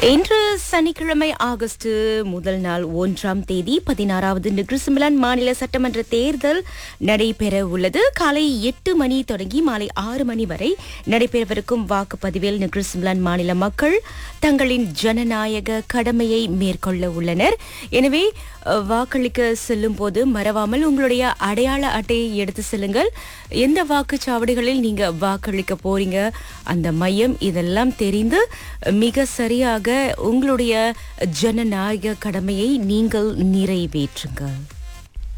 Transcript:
இன்று சனிக்கிழமை ஆகஸ்ட் முதல் நாள் ஒன்றாம் தேதி பதினாறாவது நிகிருசிமிலான் மாநில சட்டமன்ற தேர்தல் நடைபெற உள்ளது காலை எட்டு மணி தொடங்கி மாலை ஆறு மணி வரை நடைபெறவிருக்கும் வாக்குப்பதிவில் நிகிருசிமிலான் மாநில மக்கள் தங்களின் ஜனநாயக கடமையை மேற்கொள்ள உள்ளனர் எனவே அஹ், வாக்களிக்க செல்லும் போது மறவாமல் உங்களுடைய அடையாள அட்டையை எடுத்து செல்லுங்கள் எந்த வாக்குச்சாவடிகளில் நீங்க வாக்களிக்க போறீங்க அந்த மையம் இதெல்லாம் தெரிந்து மிக சரியாக உங்களுடைய ஜனநாயக கடமையை நீங்கள் நிறைவேற்றுங்கள்